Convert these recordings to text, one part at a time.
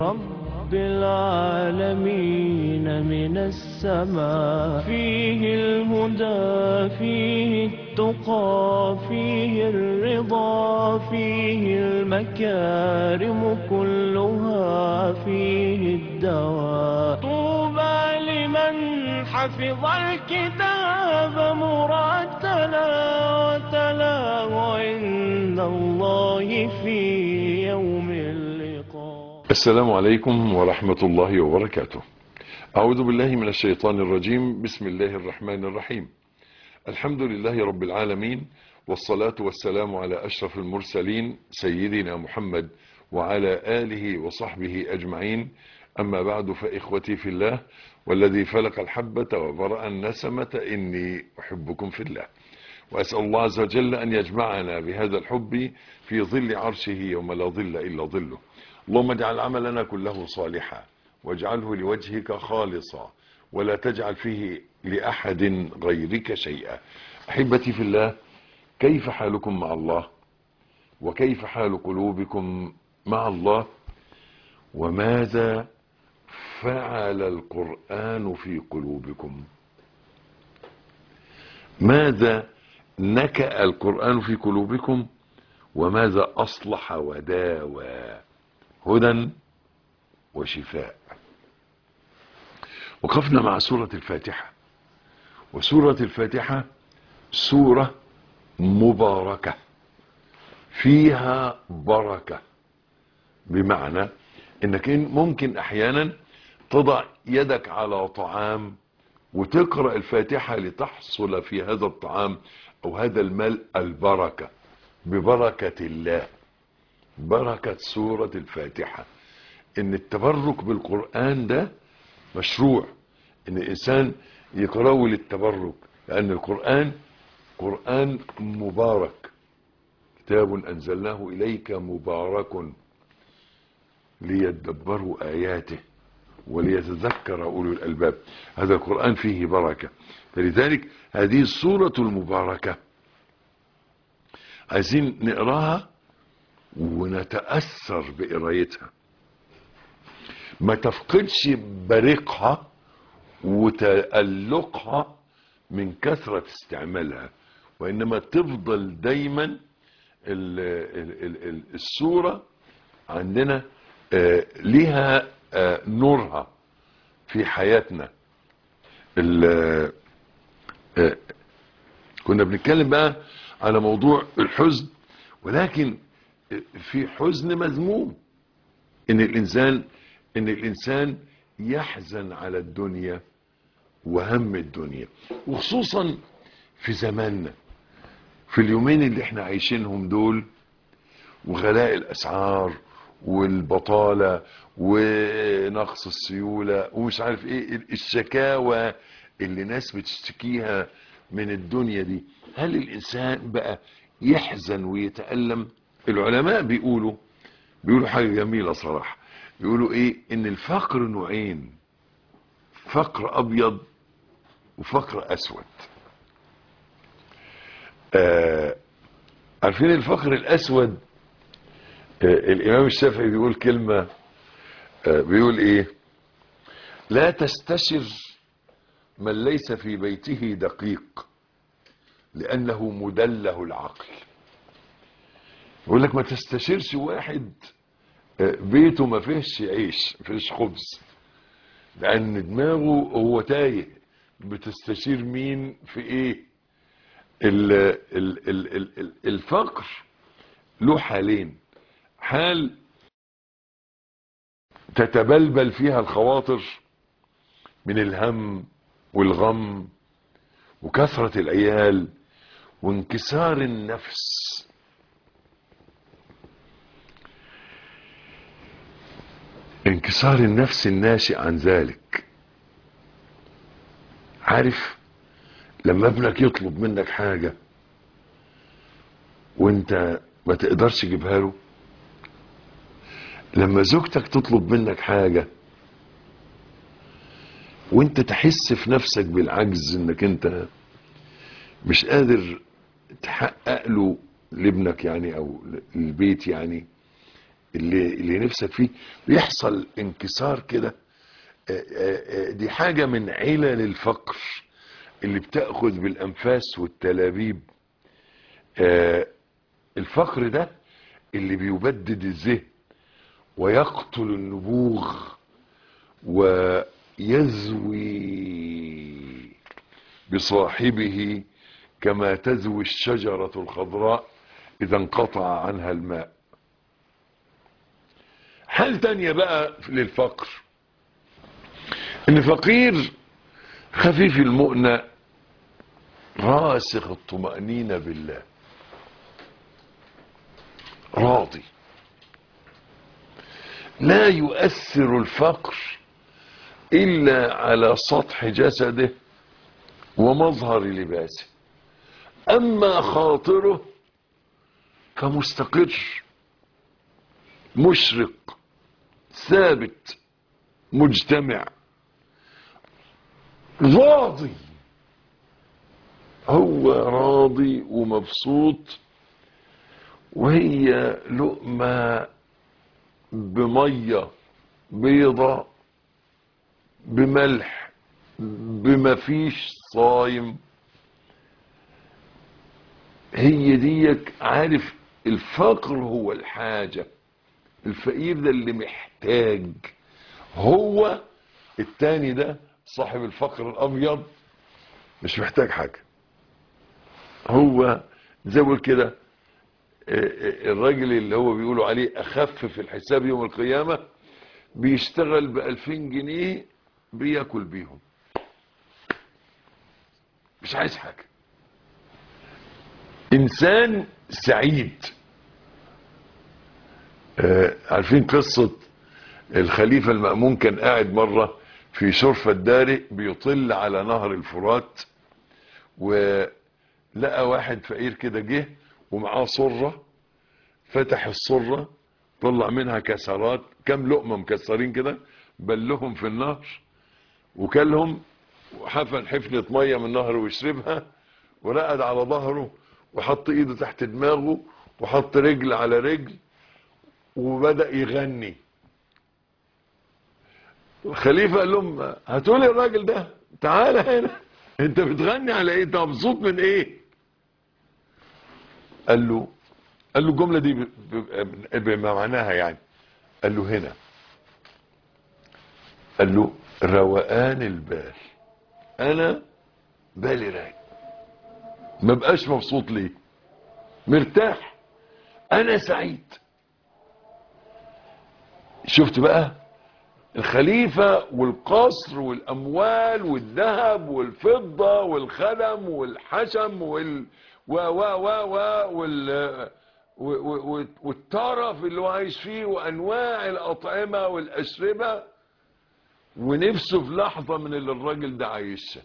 رب العالمين من السماء فيه الهدى فيه التقى فيه الرضا فيه المكارم كلها فيه الدواء طوبى لمن حفظ الكتاب مرتلا وتلاه عند الله في يوم اللقاء السلام عليكم ورحمة الله وبركاته أعوذ بالله من الشيطان الرجيم بسم الله الرحمن الرحيم الحمد لله رب العالمين والصلاة والسلام على أشرف المرسلين سيدنا محمد وعلى آله وصحبه أجمعين أما بعد فإخوتي في الله والذي فلق الحبة وبرأ النسمة إني أحبكم في الله وأسأل الله عز وجل أن يجمعنا بهذا الحب في ظل عرشه يوم لا ظل إلا ظله اللهم اجعل عملنا كله صالحا واجعله لوجهك خالصا ولا تجعل فيه لأحد غيرك شيئا أحبتي في الله كيف حالكم مع الله وكيف حال قلوبكم مع الله وماذا فعل القرآن في قلوبكم ماذا نكأ القرآن في قلوبكم وماذا أصلح وداوى هدى وشفاء وقفنا مع سورة الفاتحة وسورة الفاتحة سورة مباركة فيها بركة بمعنى انك ممكن احيانا تضع يدك على طعام وتقرأ الفاتحة لتحصل في هذا الطعام او هذا المال البركة ببركة الله بركة سورة الفاتحة ان التبرك بالقرآن ده مشروع ان الانسان يقرأه للتبرك لان القرآن قرآن مبارك كتاب انزلناه اليك مبارك ليدبروا اياته وليتذكر اولو الالباب هذا القرآن فيه بركة فلذلك هذه السورة المباركة عايزين نقراها ونتأثر بقرايتها ما تفقدش بريقها وتألقها من كثرة استعمالها وإنما تفضل دايما ال ال ال السورة عندنا آه لها آه نورها في حياتنا آه كنا بنتكلم بقى على موضوع الحزن ولكن في حزن مذموم ان الانسان ان الانسان يحزن على الدنيا وهم الدنيا وخصوصا في زماننا في اليومين اللي احنا عايشينهم دول وغلاء الاسعار والبطالة ونقص السيولة ومش عارف ايه الشكاوى اللي ناس بتشتكيها من الدنيا دي هل الانسان بقى يحزن ويتألم العلماء بيقولوا بيقولوا حاجة جميلة صراحة بيقولوا ايه ان الفقر نوعين فقر ابيض وفقر اسود آه عارفين الفقر الاسود آه الامام الشافعي بيقول كلمة آه بيقول ايه لا تستشر من ليس في بيته دقيق لانه مدله العقل يقول لك ما تستشيرش واحد بيته ما فيهش عيش ما فيهش خبز لان دماغه هو تايه بتستشير مين في ايه ال ال ال ال الفقر له حالين حال تتبلبل فيها الخواطر من الهم والغم وكثرة العيال وانكسار النفس انكسار النفس الناشئ عن ذلك عارف لما ابنك يطلب منك حاجة وانت ما تقدرش تجيبها له لما زوجتك تطلب منك حاجة وانت تحس في نفسك بالعجز انك انت مش قادر تحقق له لابنك يعني او للبيت يعني اللي, اللي نفسك فيه بيحصل انكسار كده آه، آه، آه، دي حاجة من علل الفقر اللي بتأخذ بالأنفاس والتلابيب آه، الفقر ده اللي بيبدد الذهن ويقتل النبوغ ويزوي بصاحبه كما تزوي الشجرة الخضراء إذا انقطع عنها الماء حال تانية بقى للفقر ان فقير خفيف المؤنة راسخ الطمأنينة بالله راضي لا يؤثر الفقر إلا على سطح جسده ومظهر لباسه أما خاطره كمستقر مشرق ثابت مجتمع راضي هو راضي ومبسوط وهي لقمة بمية بيضة بملح بما فيش صايم هي ديك عارف الفقر هو الحاجة الفقير ده اللي محتاج هو التاني ده صاحب الفقر الابيض مش محتاج حاجة هو زي ما بقول كده آه، آه، الراجل اللي هو بيقولوا عليه اخف في الحساب يوم القيامة بيشتغل بألفين جنيه بياكل بيهم مش عايز حاجة انسان سعيد آه، عارفين قصة الخليفة المأمون كان قاعد مرة في شرفة داري بيطل على نهر الفرات ولقى واحد فقير كده جه ومعاه صرة فتح الصرة طلع منها كسرات كام لقمة مكسرين كده بلهم في النهر وكلهم وحفن حفنة مية من النهر ويشربها ورقد على ظهره وحط ايده تحت دماغه وحط رجل على رجل وبدأ يغني الخليفة قال لهم هاتولي الراجل ده تعالى هنا انت بتغني على ايه انت مبسوط من ايه قال له قال له الجملة دي ب- ب- بما معناها يعني قال له هنا قال له روقان البال انا بالي رايق ما بقاش مبسوط ليه مرتاح انا سعيد شفت بقى الخليفة والقصر والأموال والذهب والفضة والخدم والحشم وال و و و و وال و- و- و- والترف اللي هو عايش فيه وأنواع الأطعمة والأشربة ونفسه في لحظة من اللي الراجل ده عايشها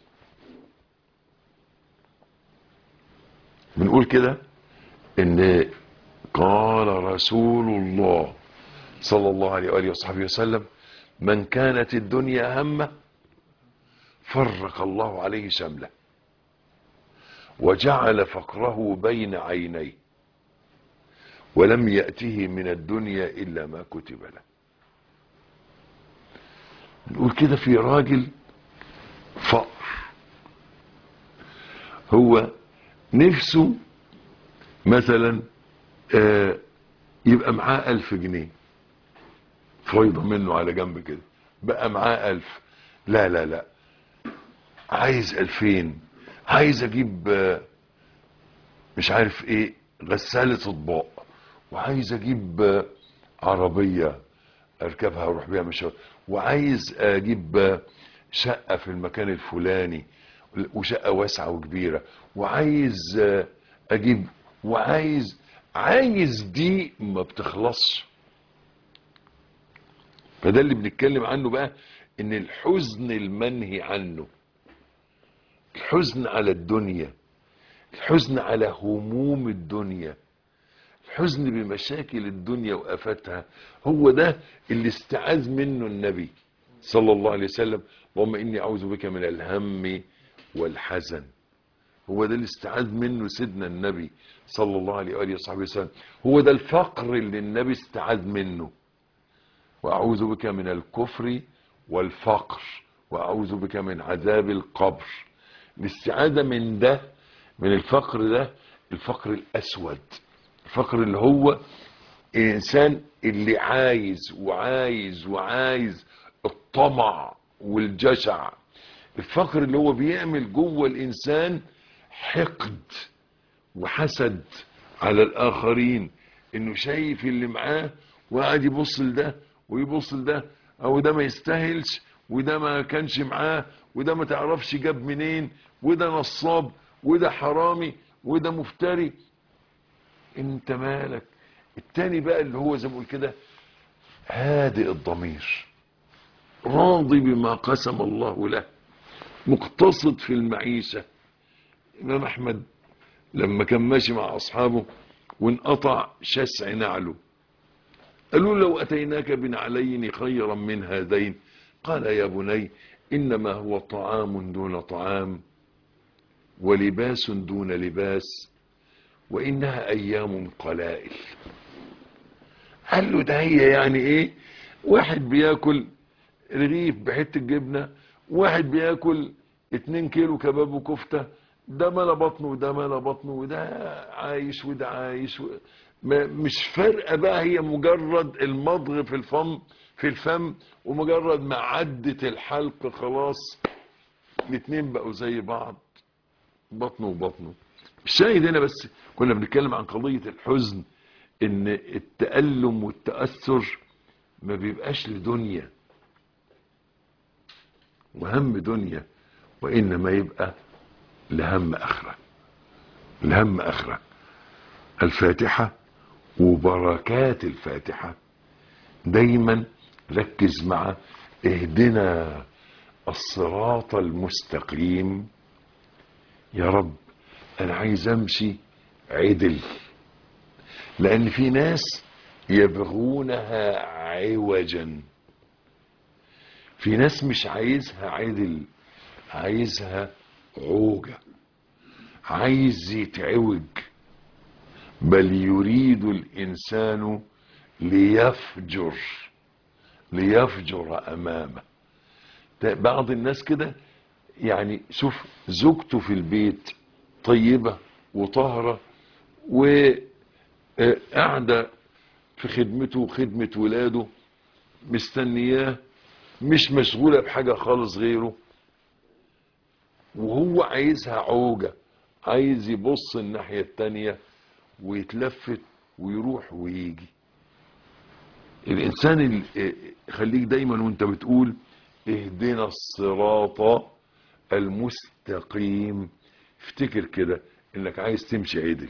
بنقول كده ان قال رسول الله صلى الله عليه وآله وصحبه وسلم من كانت الدنيا همه فرق الله عليه شمله وجعل فقره بين عينيه ولم يأته من الدنيا إلا ما كتب له نقول كده في راجل فقر هو نفسه مثلا آه، يبقى معاه ألف جنيه فايضة منه على جنب كده بقى معاه ألف لا لا لا عايز ألفين عايز أجيب آه، مش عارف إيه غسالة أطباق وعايز أجيب آه، عربية أركبها وأروح بيها مشوار وعايز أجيب آه، شقة في المكان الفلاني وشقة واسعة وكبيرة وعايز آه، أجيب وعايز عايز دي ما بتخلصش فده اللي بنتكلم عنه بقى ان الحزن المنهي عنه الحزن على الدنيا الحزن على هموم الدنيا الحزن بمشاكل الدنيا وآفاتها هو ده اللي استعاذ منه النبي صلى الله عليه وسلم اللهم إني أعوذ بك من الهم والحزن هو ده اللي استعاذ منه سيدنا النبي صلى الله عليه وآله وصحبه وسلم هو ده الفقر اللي النبي استعاذ منه وأعوذ بك من الكفر والفقر وأعوذ بك من عذاب القبر الاستعاذة من ده من الفقر ده الفقر الأسود الفقر اللي هو الإنسان اللي عايز وعايز وعايز الطمع والجشع الفقر اللي هو بيعمل جوه الإنسان حقد وحسد على الآخرين إنه شايف اللي معاه وقاعد يبص لده ويبص لده أو ده ما يستاهلش وده ما كانش معاه وده ما تعرفش جاب منين وده نصاب وده حرامي وده مفتري انت مالك التاني بقى اللي هو زي ما بقول كده هادئ الضمير راضي بما قسم الله له مقتصد في المعيشة إمام أحمد لما كان ماشي مع أصحابه وانقطع شسع نعله قالوا لو أتيناك بنعلين خيرا من هذين قال يا بني إنما هو طعام دون طعام ولباس دون لباس وإنها أيام قلائل قال له ده هي يعني إيه واحد بياكل رغيف بحتة جبنة واحد بياكل اتنين كيلو كباب وكفتة ده ملا بطنه وده ملا بطنه وده عايش وده عايش و... ما مش فارقة بقى هي مجرد المضغ في الفم في الفم ومجرد ما عدت الحلق خلاص الاتنين بقوا زي بعض بطنه وبطنه الشاهد هنا بس كنا بنتكلم عن قضية الحزن ان التألم والتأثر ما بيبقاش لدنيا وهم دنيا وإنما يبقى لهم آخرة لهم آخرة الفاتحة وبركات الفاتحة دايما ركز مع اهدنا الصراط المستقيم يا رب انا عايز امشي عدل لان في ناس يبغونها عوجا في ناس مش عايزها عدل عايزها عوجة عايز يتعوج بل يريد الإنسان ليفجر ليفجر أمامه بعض الناس كده يعني شوف زوجته في البيت طيبة وطاهرة وقاعدة في خدمته وخدمة ولاده مستنياه مش مشغولة بحاجة خالص غيره وهو عايزها عوجة عايز يبص الناحية التانية ويتلفت ويروح ويجي الإنسان اللي خليك دايما وانت بتقول اهدنا الصراط المستقيم افتكر كده انك عايز تمشي عدل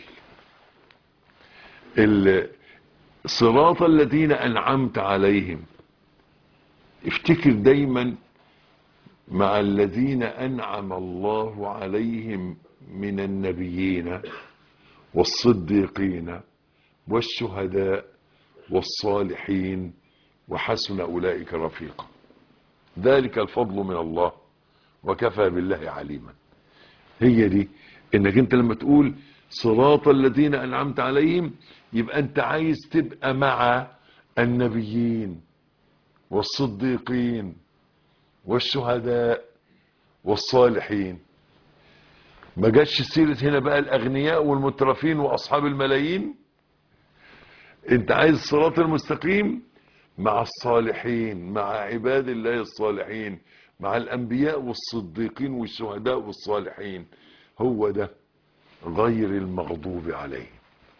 الصراط الذين انعمت عليهم افتكر دايما مع الذين انعم الله عليهم من النبيين والصديقين والشهداء والصالحين وحسن اولئك رفيقا ذلك الفضل من الله وكفى بالله عليما هي دي انك انت لما تقول صراط الذين انعمت عليهم يبقى انت عايز تبقى مع النبيين والصديقين والشهداء والصالحين ما جاتش سيرة هنا بقى الاغنياء والمترفين واصحاب الملايين انت عايز الصراط المستقيم مع الصالحين مع عباد الله الصالحين مع الانبياء والصديقين والشهداء والصالحين هو ده غير المغضوب عليه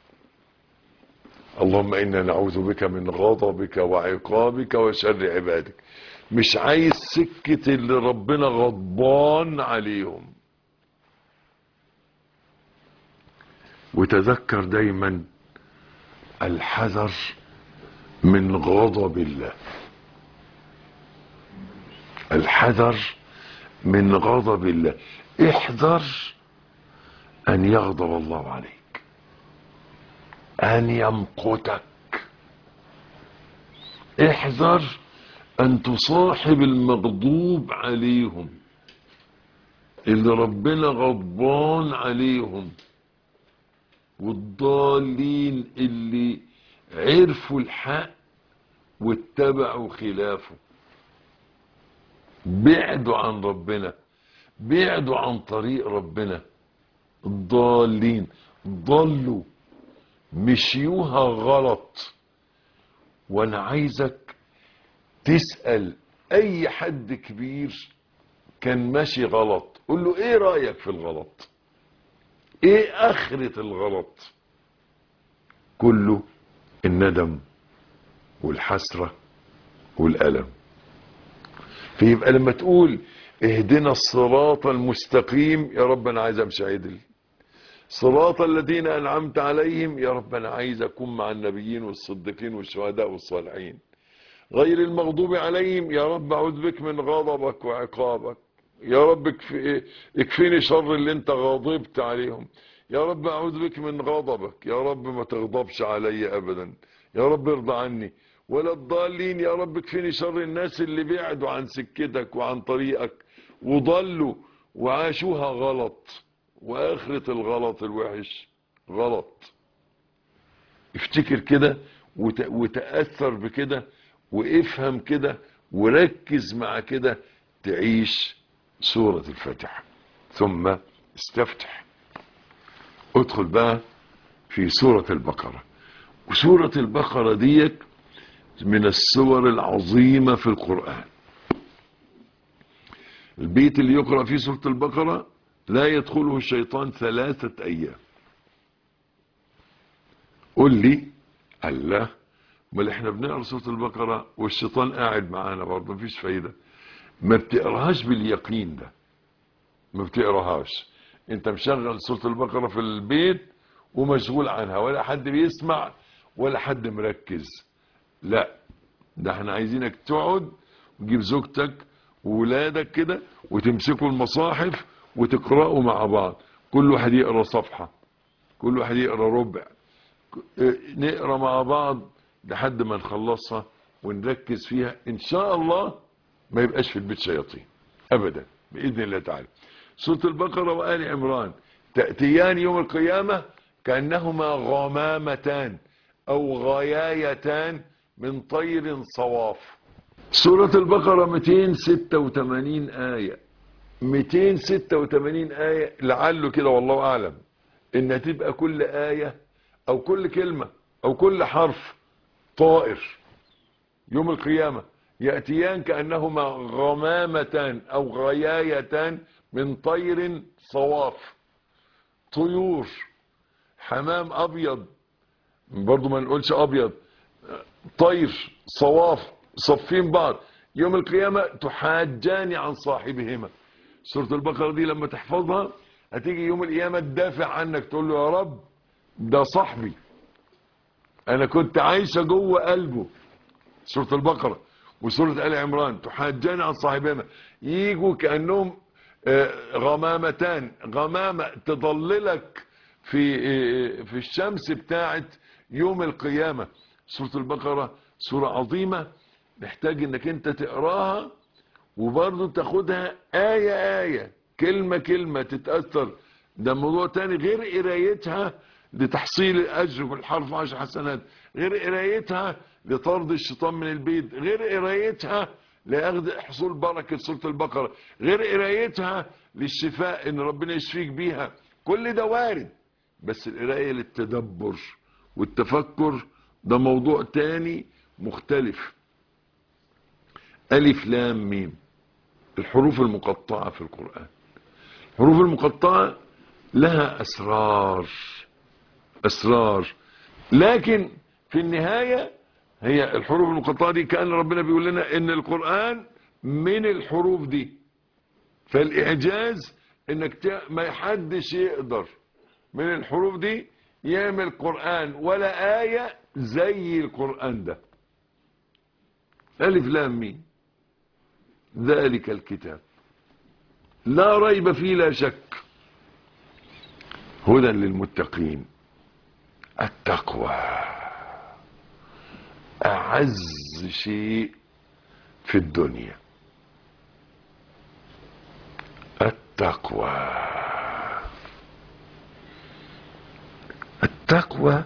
اللهم انا نعوذ بك من غضبك وعقابك وشر عبادك مش عايز سكة اللي ربنا غضبان عليهم وتذكر دايما الحذر من غضب الله الحذر من غضب الله احذر ان يغضب الله عليك ان يمقتك احذر ان تصاحب المغضوب عليهم اللي ربنا غضبان عليهم والضالين اللي عرفوا الحق واتبعوا خلافه بعدوا عن ربنا بعدوا عن طريق ربنا الضالين ضلوا مشيوها غلط وانا عايزك تسأل اي حد كبير كان ماشي غلط قول له ايه رأيك في الغلط ايه اخرة الغلط كله الندم والحسرة والألم فيبقى لما تقول اهدنا الصراط المستقيم يا رب انا عايز امشي عدل صراط الذين انعمت عليهم يا رب انا عايز اكون مع النبيين والصديقين والشهداء والصالحين غير المغضوب عليهم يا رب اعوذ بك من غضبك وعقابك يا رب اكفي اكفيني شر اللي انت غاضبت عليهم يا رب اعوذ بك من غضبك يا رب ما تغضبش علي ابدا يا رب ارضى عني ولا الضالين يا رب اكفيني شر الناس اللي بعدوا عن سكتك وعن طريقك وضلوا وعاشوها غلط واخرة الغلط الوحش غلط افتكر كده وت- وتأثر بكده وافهم كده وركز مع كده تعيش سورة الفاتحة ثم استفتح ادخل بقى في سورة البقرة وسورة البقرة ديت من السور العظيمة في القرآن البيت اللي يقرأ فيه سورة البقرة لا يدخله الشيطان ثلاثة أيام قل لي الله امال احنا بنقرا سوره البقره والشيطان قاعد معانا برضه مفيش فايده ما بتقراهاش باليقين ده ما بتقراهاش انت مشغل سوره البقره في البيت ومشغول عنها ولا حد بيسمع ولا حد مركز لا ده احنا عايزينك تقعد وتجيب زوجتك وولادك كده وتمسكوا المصاحف وتقرأوا مع بعض كل واحد يقرا صفحه كل واحد يقرا ربع نقرا مع بعض لحد ما نخلصها ونركز فيها ان شاء الله ما يبقاش في البيت شياطين ابدا باذن الله تعالى سوره البقره وال عمران تاتيان يوم القيامه كانهما غمامتان او غيايتان من طير صواف سوره البقره 286 ايه 286 ايه لعله كده والله اعلم ان تبقى كل ايه او كل كلمة او كل حرف طائر يوم القيامة يأتيان كأنهما غمامتان او غيايتان من طير صواف طيور حمام ابيض برضو ما نقولش ابيض طير صواف صفين بعض يوم القيامة تحاجان عن صاحبهما سورة البقرة دي لما تحفظها هتيجي يوم القيامة تدافع عنك تقول له يا رب ده صاحبي انا كنت عايشة جوه قلبه سورة البقرة وسورة آل عمران تحاجان عن صاحبهما يجوا كأنهم آه، غمامتان غمامة تضللك في آه، في الشمس بتاعت يوم القيامة سورة البقرة سورة عظيمة محتاج انك انت تقراها وبرضه تاخدها آية آية كلمة كلمة تتأثر ده موضوع تاني غير قرايتها لتحصيل الأجر في الحرف عشر حسنات غير قرايتها لطرد الشيطان من البيت غير قرايتها لأخذ حصول بركة سورة البقرة غير قرايتها للشفاء إن ربنا يشفيك بيها كل ده وارد بس القراية للتدبر والتفكر ده موضوع تاني مختلف ألف لام ميم الحروف المقطعة في القرآن الحروف المقطعة لها أسرار أسرار لكن في النهاية هي الحروف المقطعة دي كأن ربنا بيقول لنا إن القرآن من الحروف دي فالإعجاز إنك ت- ما حدش يقدر من الحروف دي يعمل قرآن ولا آية زي القرآن ده ألف لام ميم ذلك الكتاب لا ريب فيه لا شك هدى للمتقين التقوى أعز شيء في الدنيا التقوى التقوى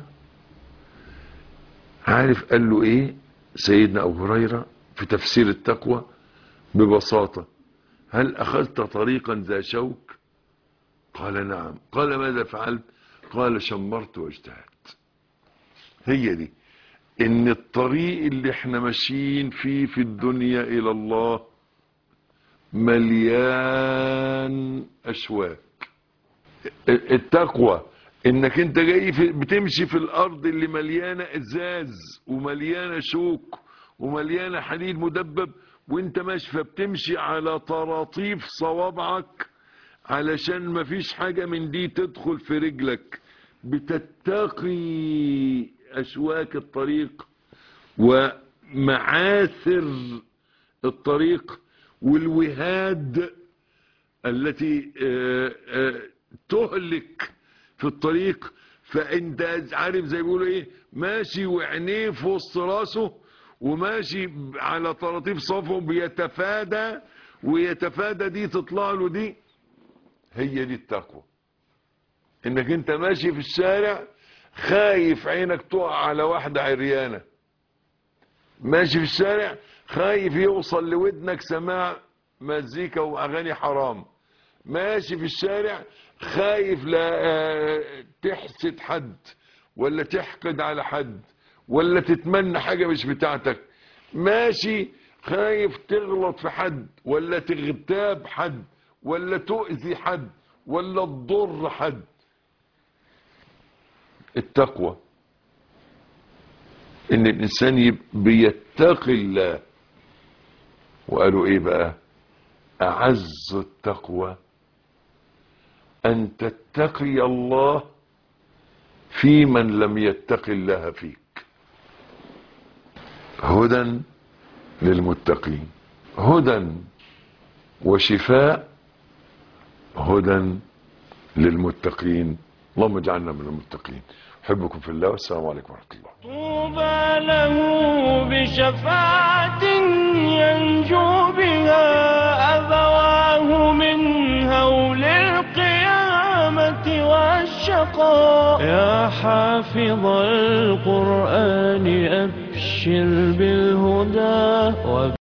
عارف قال له ايه سيدنا ابو هريره في تفسير التقوى ببساطه هل اخذت طريقا ذا شوك قال نعم قال ماذا فعلت قال شمرت واجتهدت هي دي ان الطريق اللي احنا ماشيين فيه في الدنيا الى الله مليان اشواك التقوى انك انت جاي في بتمشي في الارض اللي مليانه ازاز ومليانه شوك ومليانه حديد مدبب وانت ماشي فبتمشي على طراطيف صوابعك علشان مفيش حاجه من دي تدخل في رجلك بتتقي اشواك الطريق ومعاثر الطريق والوهاد التي آه، آه، تهلك في الطريق فانت عارف زي بيقولوا ايه ماشي وعينيه في وسط راسه وماشي على طراطيف صفه بيتفادى ويتفادى دي تطلع له دي هي دي التقوى انك انت ماشي في الشارع خايف عينك تقع على واحدة عريانة ماشي في الشارع خايف يوصل لودنك سماع مزيكا واغاني حرام ماشي في الشارع خايف لا آه، تحسد حد ولا تحقد على حد ولا تتمنى حاجة مش بتاعتك ماشي خايف تغلط في حد ولا تغتاب حد ولا تؤذي حد ولا تضر حد التقوى ان الانسان يب- بيتقي الله وقالوا ايه بقى اعز التقوى ان تتقي الله في من لم يتقي الله فيك هدى للمتقين هدى وشفاء هدى للمتقين اللهم اجعلنا من المتقين احبكم في الله والسلام عليكم ورحمه الله طوبى له بشفاعة ينجو بها أبواه من هول القيامة والشقاء يا حافظ القرآن أبشر بالهدى